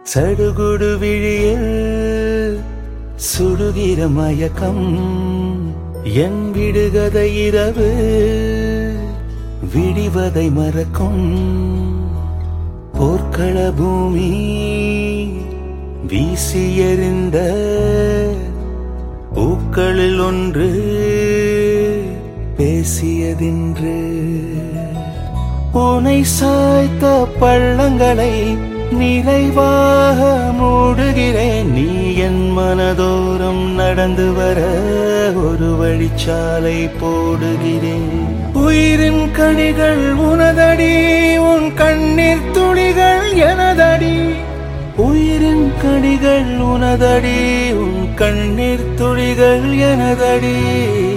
சடுகுடு விழியில் சுடுகிற மயக்கம் என் விடுகதை இரவு விடிவதை மறக்கும் போர்க்கள பூமி வீசி எறிந்த பூக்களில் ஒன்று பேசியதின்று உனை சாய்த்த பள்ளங்களை நிறைவாக மூடுகிறேன் நீ என் மனதோறும் நடந்து வர ஒரு வழிச்சாலை போடுகிறேன் உயிரின் கனிகள் உனதடி உன் கண்ணீர் துளிகள் எனதடி உயிரின் கனிகள் உனதடி உன் கண்ணீர் துளிகள் எனதடி